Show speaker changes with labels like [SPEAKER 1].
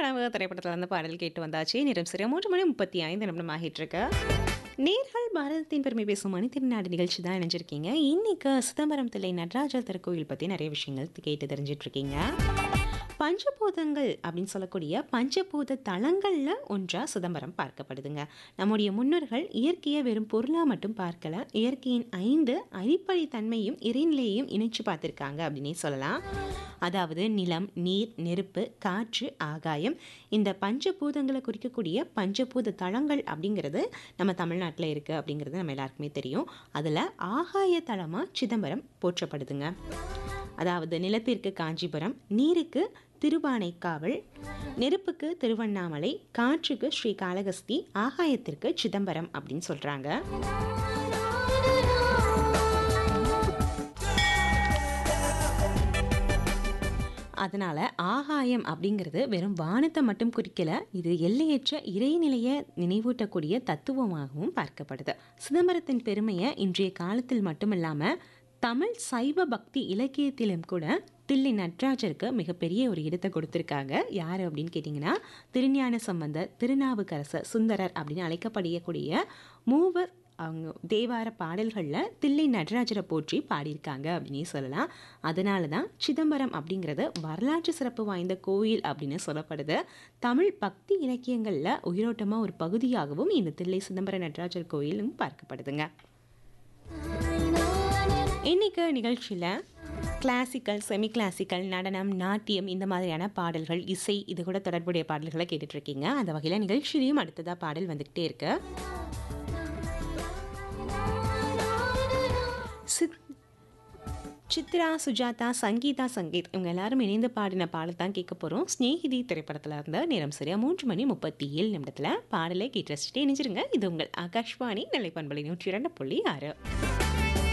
[SPEAKER 1] கனவு திரைப்படத்துல இருந்து பாடல் கேட்டு வந்தாச்சு. நேரம் சரியா 3 மணி 35 நிமிடம் ஆகிட்டிருக்கு. நேர்கள் பாரதத்தின் பெருமை பேசும் மணித்திருநாடு நிகழ்ச்சி தான் இணைஞ்சிருக்கீங்க. இன்னைக்கு சிதம்பரம் தில்லை நடராஜர் திருக்கோயில் பத்தி நிறைய விஷயங்கள் கேட்டு தெரிஞ்சுட்டு இருக்கீங்க. பஞ்சபூதங்கள் அப்படின்னு சொல்லக்கூடிய பஞ்சபூத தலங்கள்ல ஒன்றா சிதம்பரம் பார்க்கப்படுதுங்க. நம்முடைய முன்னோர்கள் இயற்கையை வெறும் பொருளா மட்டும் பார்க்கல. இயற்கையின் 5 அடிப்படை தன்மையும் இறைநிலையையும் இணைச்சு பார்த்திருக்காங்க அப்படின்னே சொல்லலாம். அதாவது நிலம், நீர், நெருப்பு, காற்று, ஆகாயம் இந்த பஞ்சபூதங்களை குறிக்கக்கூடிய பஞ்சபூத தலங்கள் அப்படிங்கிறது நம்ம தமிழ்நாட்டில் இருக்கு அப்படிங்கிறது நம்ம எல்லாருக்குமே தெரியும். அதில் ஆகாய தலமா சிதம்பரம் போற்றப்படுதுங்க. அதாவது நிலத்திற்கு காஞ்சிபுரம், நீருக்கு திருவானைக்காவல், நெருப்புக்கு திருவண்ணாமலை, காற்றுக்கு ஸ்ரீகாளஹஸ்தி, ஆகாயத்திற்கு சிதம்பரம் அப்படின்னு சொல்றாங்க. அதனால ஆகாயம் அப்படிங்கிறது வெறும் வானத்தை மட்டும் குறிக்கல. இது எல்லையற்ற இறைநிலையை நினைவூட்டக்கூடிய தத்துவமாகவும் பார்க்கப்படுது. சிதம்பரத்தின் பெருமையை இன்றைய காலத்தில் மட்டுமில்லாம தமிழ் சைவ பக்தி இலக்கியத்திலும் கூட தில்லை நடராஜருக்கு மிகப்பெரிய ஒரு இடத்தை கொடுத்திருக்காங்க. யாரு அப்படின்னு கேட்டிங்கன்னா திருஞான சம்பந்தர், திருநாவுக்கரசர், சுந்தரர் அப்படின்னு அழைக்கப்படக்கூடிய மூவர் அவங்க தேவார பாடல்களில் தில்லை நடராஜரை போற்றி பாடியிருக்காங்க அப்படின்னே சொல்லலாம். அதனால தான் சிதம்பரம் அப்படிங்கிறது வரலாற்று சிறப்பு வாய்ந்த கோயில் அப்படின்னு சொல்லப்படுது. தமிழ் பக்தி இலக்கியங்களில் உயிரோட்டமாக ஒரு பகுதியாகவும் இந்த தில்லை சிதம்பர நடராஜர் கோயிலும் பார்க்கப்படுதுங்க. இன்னைக்கு நிகழ்ச்சியில் கிளாசிக்கல், செமி கிளாசிக்கல், நடனம், நாட்டியம் இந்த மாதிரியான பாடல்கள், இசை இது கூட தொடர்புடைய பாடல்களை கேட்டுட்டு இருக்கீங்க. அந்த வகையில் நிகழ்ச்சியிலையும் அடுத்ததாக பாடல் வந்துக்கிட்டே இருக்கு. சித் சித்ரா, சுஜாதா, சங்கீதா, சங்கீத் இவங்க எல்லாரும் இணைந்து பாடின பாடல் தான் கேட்க போகிறோம். ஸ்நேகிதி திரைப்படத்தில் இருந்த நேரம் சரியா 3 மணி 37 நிமிடத்தில் பாடலை கேட்டு ரசிச்சுட்டு இணைஞ்சிருங்க. இது உங்கள் ஆகாஷ்வாணி நிலைப்பண்பலை 102.6